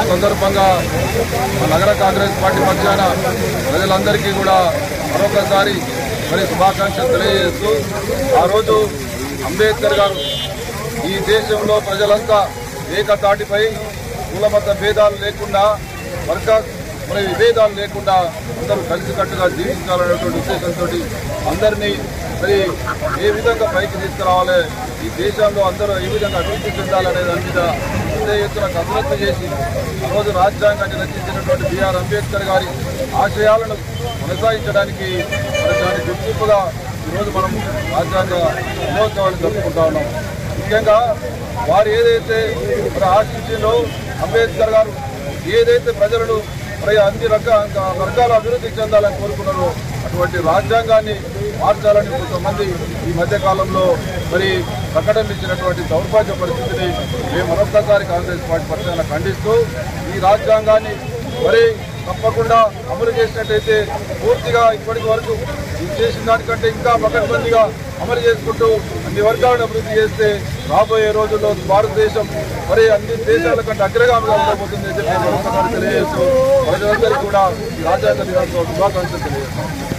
సందర్భంగా మా నగర కాంగ్రెస్ పార్టీ పక్షాన ప్రజలందరికీ కూడా మరొకసారి మరి శుభాకాంక్షలు తెలియజేస్తూ ఆ రోజు అంబేద్కర్ గారు ఈ దేశంలో ప్రజలంతా ఏకతాటిపై కులమత భేదాలు లేకుండా వర్గ మరి విభేదాలు లేకుండా అందరూ కలిసికట్టుగా జీవించాలనేటువంటి ఉద్దేశంతో అందరినీ మరి ఏ విధంగా పైకి తీసుకురావాలి ఈ దేశంలో అందరూ ఏ విధంగా అభివృద్ధి చెందాలనే దాని మీద పెద్ద ఎత్తున కసరత్తు చేసి ఆ రోజు రాజ్యాంగాన్ని రచించినటువంటి బిఆర్ అంబేద్కర్ గారి ఆశయాలను కొనసాగించడానికి మరి దాని గుర్తింపుగా ఈరోజు మనం రాజ్యాంగ దినోత్సవాన్ని జరుపుకుంటా ఉన్నాం ముఖ్యంగా వారు ఏదైతే మరి ఆశించిందో అంబేద్కర్ గారు ఏదైతే ప్రజలను మరి అన్ని రకాల వర్గాల అభివృద్ధి చెందాలని కోరుకున్నారో అటువంటి రాజ్యాంగాన్ని మార్చాలని కొంతమంది ఈ మధ్య కాలంలో మరి ప్రకటించినటువంటి దౌర్భాగ్య పరిస్థితిని మేము మరొకసారి కాంగ్రెస్ పార్టీ పక్షాన ఖండిస్తూ ఈ రాజ్యాంగాన్ని మరి తప్పకుండా అమలు చేసినట్టయితే పూర్తిగా ఇప్పటి వరకు ఇది చేసిన దానికంటే ఇంకా పకడ్బందీగా అమలు చేసుకుంటూ అన్ని వర్గాలను అభివృద్ధి చేస్తే రాబోయే రోజుల్లో భారతదేశం మరి అన్ని దేశాల కంటే అగ్రగామిగా ఉండబోతుంది అని చెప్పి మరొకసారి తెలియజేస్తూ ప్రజలందరికీ కూడా ఈ రాజ్యాంగ దినోత్సవ శుభాకాంక్షలు తెలియజేస్తాం